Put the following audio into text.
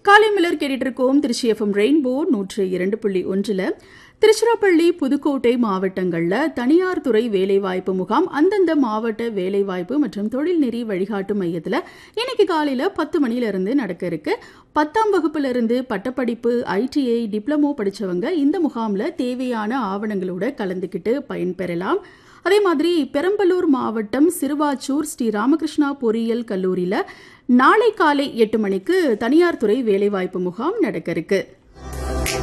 காலை மலர் கேட்டுட்டு இருக்கோம் திருச்சி எஃப்எம் ரெயின்போ நூற்று இரண்டு புள்ளி ஒன்றில் திருச்சிராப்பள்ளி புதுக்கோட்டை மாவட்டங்களில் தனியார் துறை வேலைவாய்ப்பு முகாம் அந்தந்த மாவட்ட வேலைவாய்ப்பு மற்றும் தொழில்நெறி வழிகாட்டு மையத்தில் இன்னைக்கு காலையில் பத்து மணியிலிருந்து நடக்க இருக்கு பத்தாம் வகுப்பிலிருந்து பட்டப்படிப்பு ஐடிஐ டிப்ளமோ படித்தவங்க இந்த முகாமில் தேவையான ஆவணங்களோட கலந்துக்கிட்டு பயன்பெறலாம் அதே மாதிரி பெரம்பலூர் மாவட்டம் சிறுவாச்சூர் ஸ்ரீ ராமகிருஷ்ணா பொறியியல் கல்லூரியில் நாளை காலை எட்டு மணிக்கு தனியார் துறை வேலைவாய்ப்பு முகாம் நடக்க இருக்கு